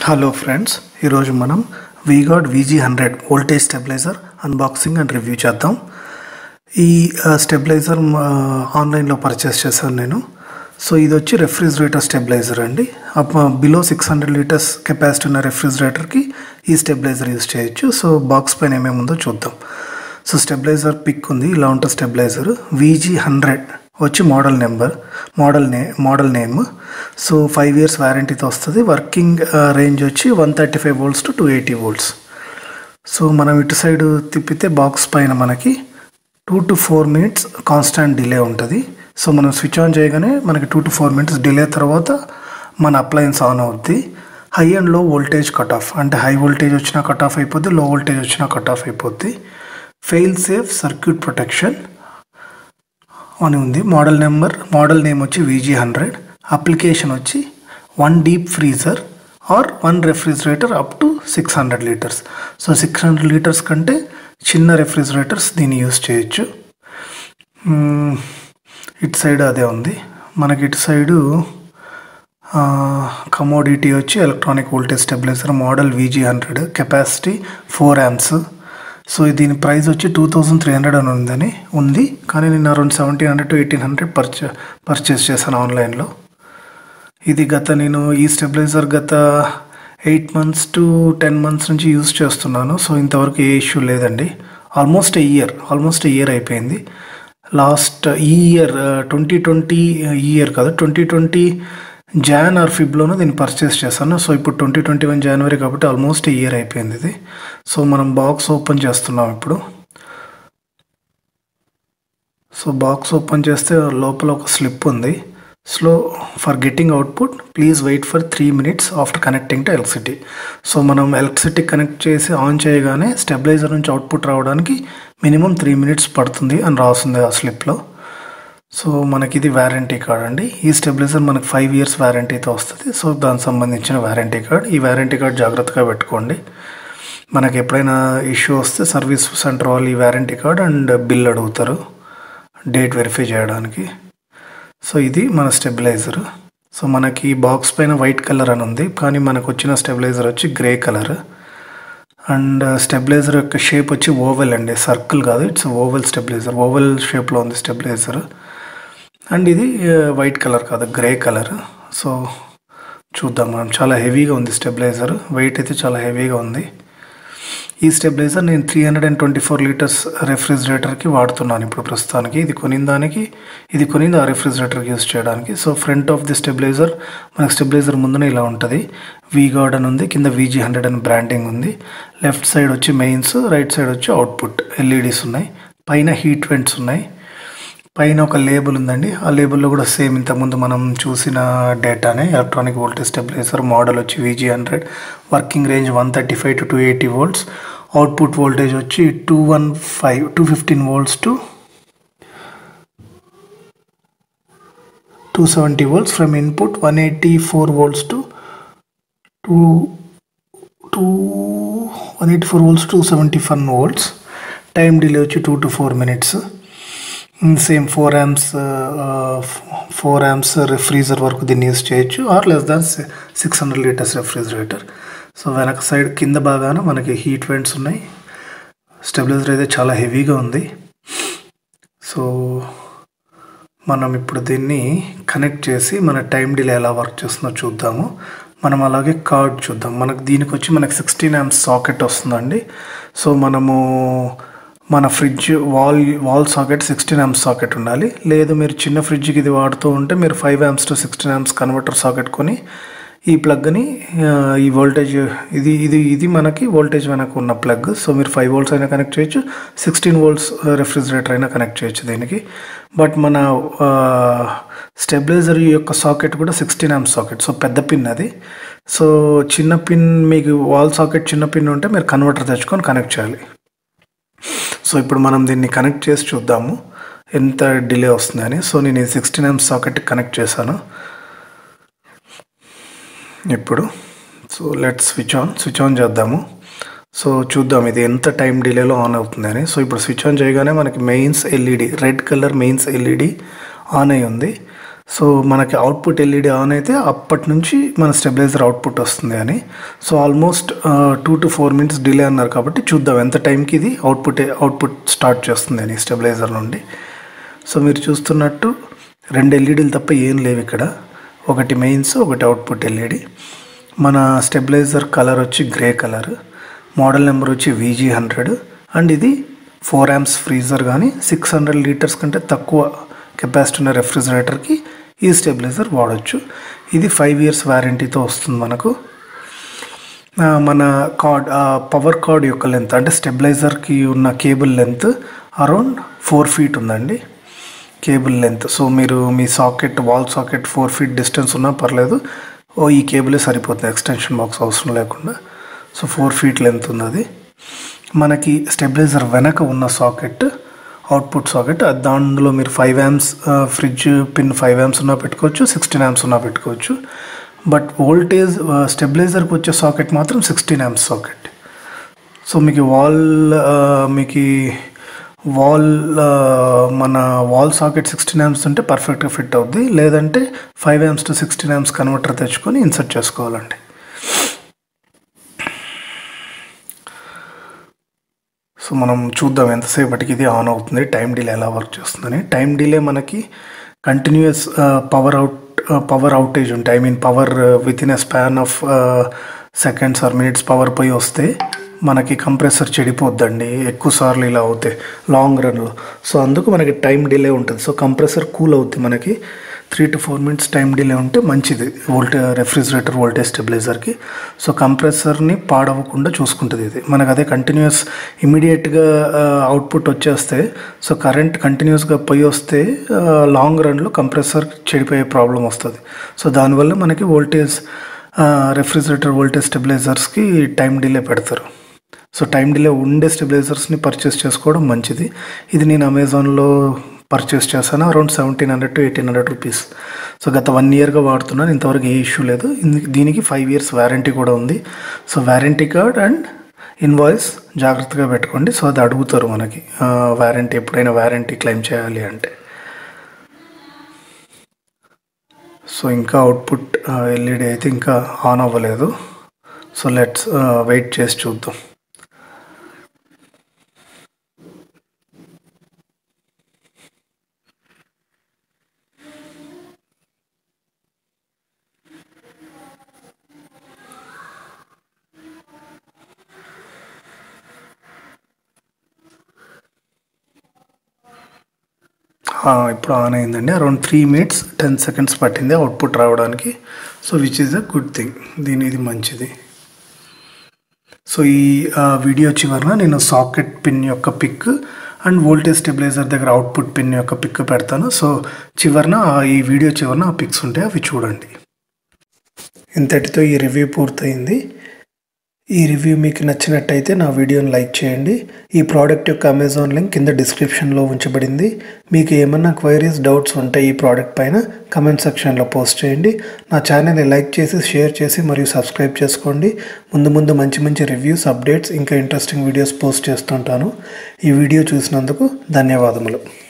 hello friends ఈరోజు మనం V Guard VG hundred voltage stabiliser unboxing and review చేద్దాం ఈ స్టెబిలైజర్ ఆన్లైన్లో పర్చేస్ చేశాను నేను సో ఇది వచ్చి రెఫ్రిజిరేటర్ స్టెబిలైజర్ అండి below six hundred litres capacity ఉన్న రెఫ్రిజిరేటర్కి ఈ స్టెబిలైజర్ యూస్ చేయొచ్చు సో బాక్స్ పైన ఏమేమి ఉందో చూద్దాం సో స్టెబిలైజర్ పిక్ ఉంది ఇలా ఉంటుంది స్టెబిలైజర్ వీజీ హండ్రెడ్ వచ్చి మోడల్ నెంబర్ మోడల్ నే model name so five years వ్యారంటీతో వస్తుంది వర్కింగ్ రేంజ్ వచ్చి one thirty five volts to two eighty volts so మనం ఇటు సైడ్ తిప్పితే బాక్స్ పైన మనకి two to four minutes constant delay ఉంటుంది సో మనం స్విచ్ ఆన్ చేయగానే మనకి two to four minutes delay తర్వాత మన అప్లయన్స్ ఆన్ అవుద్ది high and low voltage cut off అంటే హై వోల్టేజ్ వచ్చినా కట్ ఆఫ్ అయిపోద్ది లో వోల్టేజ్ వచ్చినా కట్ ఆఫ్ అయిపోద్ది ఫెయిల్ సేఫ్ సర్క్యూట్ ప్రొటెక్షన్ అని ఉంది మోడల్ నెంబర్ మోడల్ నేమ్ వచ్చి వీజీ హండ్రెడ్ అప్లికేషన్ వచ్చి one deep freezer or one refrigerator up to six hundred litres so six hundred litres కంటే చిన్న refrigerators దీన్ని use చేయొచ్చు మ్మ్, ఇటు సైడ్ అదే ఉంది మనకి ఇటు సైడు కమోడిటీ వచ్చి electronic voltage stabiliser model VG hundred capacity four amps so దీని ప్రైస్ వచ్చి టూ థౌజండ్ త్రీ హండ్రెడ్ అని ఉందని ఉంది కానీ నేను around seventeen hundred to eighteen hundred పర్చే పర్చేస్ చేశాను ఆన్లైన్లో ఇది గత నేను ఈ స్టెబిలైజర్ గత eight months to ten months నుంచి యూస్ చేస్తున్నాను సో ఇంతవరకు ఏ ఇష్యూ లేదండి almost a year almost a year అయిపోయింది లాస్ట్ ఈ ఇయర్ ట్వంటీ ట్వంటీ ఈ ఇయర్ కాదు ట్వంటీ ట్వంటీ జాన్ ఆర్ ఫిబ్లోనూ దీన్ని పర్చేస్ చేశాను సో ఇప్పుడు ట్వంటీ ట్వంటీ వన్ జనవరి కాబట్టి ఆల్మోస్ట్ ఇయర్ అయిపోయింది ఇది సో మనం బాక్స్ ఓపెన్ చేస్తున్నాం ఇప్పుడు సో బాక్స్ ఓపెన్ చేస్తే లోపల ఒక స్లిప్ ఉంది slow for getting output please wait for three minutes after connecting to electricity so మనం ఎలక్ట్రిసిటీ కనెక్ట్ చేసి ఆన్ చేయగానే స్టెబిలైజర్ నుంచి అవుట్పుట్ రావడానికి మినిమం త్రీ మినిట్స్ పడుతుంది అని రాస్తుంది ఆ స్లిప్లో సో మనకి ఇది వ్యారంటీ కార్డ్ అండి ఈ స్టెబిలైజర్ మనకి ఫైవ్ ఇయర్స్ వ్యారంటీతో వస్తుంది సో దానికి సంబంధించిన వ్యారంటీ కార్డ్ ఈ వ్యారంటీ కార్డ్ జాగ్రత్తగా పెట్టుకోండి మనకి ఎప్పుడైనా ఇష్యూ వస్తే సర్వీస్ సెంటర్ వాళ్ళు ఈ వ్యారంటీ కార్డ్ అండ్ బిల్ అడుగుతారు డేట్ వెరిఫై చేయడానికి సో ఇది మన స్టెబిలైజర్ సో మనకి బాక్స్ పైన వైట్ కలర్ అని ఉంది కానీ మనకు వచ్చిన స్టెబిలైజర్ వచ్చి గ్రే కలర్ అండ్ స్టెబిలైజర్ యొక్క షేప్ వచ్చి ఓవెల్ అండి సర్కిల్ కాదు ఇట్స్ ఓవెల్ స్టెబిలైజర్ ఓవెల్ షేప్లో ఉంది స్టెబిలైజర్ అండ్ ఇది వైట్ కలర్ కాదు గ్రే కలర్ సో చూద్దాం మనం చాలా హెవీగా ఉంది స్టెబిలైజర్ వెయిట్ అయితే చాలా హెవీగా ఉంది ఈ స్టెబిలైజర్ నేను three hundred and twenty four litres రెఫ్రిజిరేటర్కి వాడుతున్నాను ఇప్పుడు ప్రస్తుతానికి ఇది కొనిన దానికి ఇది కొనింది ఆ రెఫ్రిజిరేటర్కి యూస్ చేయడానికి so front of the stabiliser మనకి స్టెబిలైజర్ ముందున ఇలా ఉంటుంది వీ గార్డ్ అని ఉంది కింద వీజీ హండ్రెడ్ అని బ్రాండింగ్ ఉంది లెఫ్ట్ సైడ్ వచ్చి మెయిన్స్ రైట్ సైడ్ వచ్చి అవుట్పుట్ ఎల్ఈడీస్ ఉన్నాయి పైన హీట్ వెంట్స్ ఉన్నాయి పైన ఒక లేబుల్ ఉందండి ఆ లేబుల్లో కూడా సేమ్ ఇంతకుముందు మనం చూసిన డేటానే ఎలక్ట్రానిక్ వోల్టేజ్ స్టెబిలైజర్ మోడల్ వచ్చి VG hundred working range one thirty five to two eighty volts output voltage వచ్చి two one five two fifteen volts to two seventy volts from input one eighty four volts to two two one eighty four volts two seventy one volts time delay వచ్చి two to four minutes same four amps four amps refrigerator వరకు దీన్ని use చేయొచ్చు or less than six hundred litres refrigerator so వెనక side కింద భాగాన మనకి heat vents ఉన్నాయి stabiliser అయితే చాలా హెవీగా ఉంది సో మనం ఇప్పుడు దీన్ని కనెక్ట్ చేసి మన టైం డిలే ఎలా వర్క్ చేస్తుందో చూద్దాము మనం అలాగే కార్డ్ చూద్దాం మనకు దీనికి వచ్చి మనకి సిక్స్టీన్ యామ్స్ సాకెట్ వస్తుందండి సో మనము మన fridge wall wall socket sixteen amps socket ఉండాలి లేదు మీరు చిన్న ఫ్రిడ్జ్కి ఇది వాడుతూ ఉంటే మీరు five amps to sixteen amps converter socket కొని ఈ ప్లగ్ని ఈ వోల్టేజ్ ఇది ఇది ఇది మనకి వోల్టేజ్ వెనక ఉన్న ప్లగ్ సో మీరు ఫైవ్ వోల్ట్స్ అయినా కనెక్ట్ చేయొచ్చు సిక్స్టీన్ వోల్ట్స్ రెఫ్రిజిరేటర్ అయినా కనెక్ట్ చేయొచ్చు దీనికి బట్ మన స్టెబిలైజర్ యొక్క సాకెట్ కూడా సిక్స్టీన్ యామ్ సాకెట్ సో పెద్ద పిన్ అది సో చిన్న పిన్ మీకు వాల్ సాకెట్ చిన్న పిన్ ఉంటే మీరు కన్వర్టర్ తెచ్చుకొని కనెక్ట్ చేయాలి సో ఇప్పుడు మనం దీన్ని కనెక్ట్ చేసి చూద్దాము ఎంత డిలే వస్తుందని సో నేను ఈ సిక్స్టీన్ ఎం సాకెట్ కనెక్ట్ చేశాను ఇప్పుడు so let switch on switch on చేద్దాము సో చూద్దాం ఇది ఎంత టైం డిలేలో ఆన్ అవుతుందని సో ఇప్పుడు స్విచ్ ఆన్ చేయగానే మనకి mains LED red colour mains LED on అయి ఉంది సో మనకి అవుట్పుట్ ఎల్ఈడి ఆన్ అయితే అప్పటి నుంచి మన స్టెబిలైజర్ అవుట్పుట్ వస్తుంది అని so almost two to four minutes delay అన్నారు కాబట్టి చూద్దాం ఎంత టైంకి ఇది అవుట్పుట్ అవుట్పుట్ స్టార్ట్ చేస్తుంది అని స్టెబిలైజర్ నుండి సో మీరు చూస్తున్నట్టు రెండు ఎల్ఈడీలు తప్ప ఏం లేవు ఇక్కడ ఒకటి మెయిన్స్ ఒకటి అవుట్పుట్ ఎల్ఈడి మన స్టెబిలైజర్ కలర్ వచ్చి గ్రే కలర్ మోడల్ నెంబర్ వచ్చి వీజీ హండ్రెడ్ అండ్ ఇది ఫోర్ యామ్స్ ఫ్రీజర్ కానీ సిక్స్ హండ్రెడ్ లీటర్స్ కంటే తక్కువ కెపాసిటీ ఉన్న రెఫ్రిజిరేటర్కి ఈ స్టెబిలైజర్ వాడచ్చు ఇది ఫైవ్ ఇయర్స్ వ్యారంటీతో వస్తుంది మనకు ఆ, మన కార్డ్ పవర్ కార్డ్ యొక్క లెంత్ అంటే స్టెబిలైజర్కి ఉన్న cable length around four feet ఉందండి కేబుల్ లెంత్ సో మీరు మీ socket wall socket four feet distance ఉన్నా పర్లేదు ఓ ఈ కేబులే సరిపోతుంది ఎక్స్టెన్షన్ బాక్స్ అవసరం లేకుండా సో ఫోర్ ఫీట్ లెంత్ ఉంది అది మనకి స్టెబిలైజర్ వెనక ఉన్న సాకెట్ అవుట్పుట్ సాకెట్ అది దానిలో మీరు five amps fridge pin five amps ఉన్నా పెట్టుకోవచ్చు సిక్స్టీన్ యామ్స్ ఉన్నా పెట్టుకోవచ్చు బట్ వోల్టేజ్ స్టెబిలైజర్కి వచ్చే సాకెట్ మాత్రం సిక్స్టీన్ యామ్స్ సాకెట్ సో మీకు వాల్ మీకు వాల్ మన వాల్ సాకెట్ సిక్స్టీన్ యామ్స్ ఉంటే పర్ఫెక్ట్గా ఫిట్ అవుద్ది లేదంటే five amps to sixteen amps converter తెచ్చుకొని ఇన్సర్ట్ చేసుకోవాలండి సో మనం చూద్దాం ఎంతసేపటికి ఇది ఆన్ అవుతుంది టైం డిలే ఎలా వర్క్ చేస్తుందని టైం డిలే మనకి continuous power out power outage ఉంటాయి I mean power with in a span of seconds or minutes power పోయి వస్తే మనకి కంప్రెసర్ చెడిపోద్దండి ఎక్కువ సార్లు ఇలా అవుతాయి లాంగ్ రన్లో సో అందుకు మనకి టైం డిలే ఉంటుంది సో కంప్రెసర్ కూల్ అవుద్ది మనకి three to four minutes time delay ఉంటే మంచిది వోల్టే రెఫ్రిజిరేటర్ వోల్టేజ్ స్టెబిలైజర్కి సో కంప్రెసర్ని పాడవకుండా చూసుకుంటుంది ఇది మనకు అదే కంటిన్యూస్ ఇమీడియట్గా అవుట్పుట్ వచ్చేస్తే సో కరెంట్ కంటిన్యూస్గా పోయి వస్తే లాంగ్ రన్లో కంప్రెసర్ చెడిపోయే ప్రాబ్లం వస్తుంది సో దానివల్ల మనకి వోల్టేజ్ రెఫ్రిజిరేటర్ వోల్టేజ్ స్టెబిలైజర్స్కి టైం డిలే పెడతారు సో టైం డిలే ఉండే స్టెబిలైజర్స్ని పర్చేస్ చేసుకోవడం మంచిది ఇది నేను అమెజాన్లో పర్చేస్ చేశాను around seventeen hundred to eighteen hundred rupees so గత వన్ ఇయర్గా వాడుతున్నాను ఇంతవరకు ఏ ఇష్యూ లేదు ఇంది- దీనికి ఫైవ్ ఇయర్స్ వ్యారంటీ కూడా ఉంది so warranty card and invoice జాగ్రత్తగా పెట్టుకోండి సో అది అడుగుతారు మనకి వ్యారంటీ ఎప్పుడైనా వ్యారంటీ క్లెయిమ్ చేయాలి అంటే సో ఇంకా అవుట్పుట్ ఎల్ఈడి అయితే ఇంకా ఆన్ అవ్వలేదు సో లెట్స్ వెయిట్ చేసి చూద్దాం ఆ, ఇప్పుడు ఆన్ అయిందండి around three minutes ten seconds పట్టింది అవుట్పుట్ రావడానికి so which is a good thing దీని ఇది మంచిది సో ఈ ఆ, వీడియో చివరన నేను సాకెట్ పిన్ యొక్క పిక్ అండ్ వోల్టేజ్ స్టెబిలైజర్ దగ్గర అవుట్పుట్ పిన్ యొక్క పిక్ పెడతాను సో చివరన ఆ, ఈ వీడియో చివరన ఆ పిక్స్ ఉంటాయి అవి చూడండి ఇంతటితో ఈ రివ్యూ పూర్తయింది ఈ రివ్యూ మీకు నచ్చినట్టయితే నా వీడియోని లైక్ చేయండి ఈ ప్రోడక్ట్ యొక్క అమెజాన్ లింక్ కింద డిస్క్రిప్షన్లో ఉంచబడింది మీకు ఏమన్నా క్వైరీస్ డౌట్స్ ఉంటే ఈ ప్రోడక్ట్ పైన కమెంట్ సెక్షన్లో పోస్ట్ చేయండి నా ఛానల్ని లైక్ చేసి షేర్ చేసి మరియు సబ్స్క్రైబ్ చేసుకోండి ముందు ముందు మంచి మంచి రివ్యూస్ అప్డేట్స్ ఇంకా ఇంట్రెస్టింగ్ వీడియోస్ పోస్ట్ చేస్తుంటాను ఈ వీడియో చూసినందుకు ధన్యవాదములు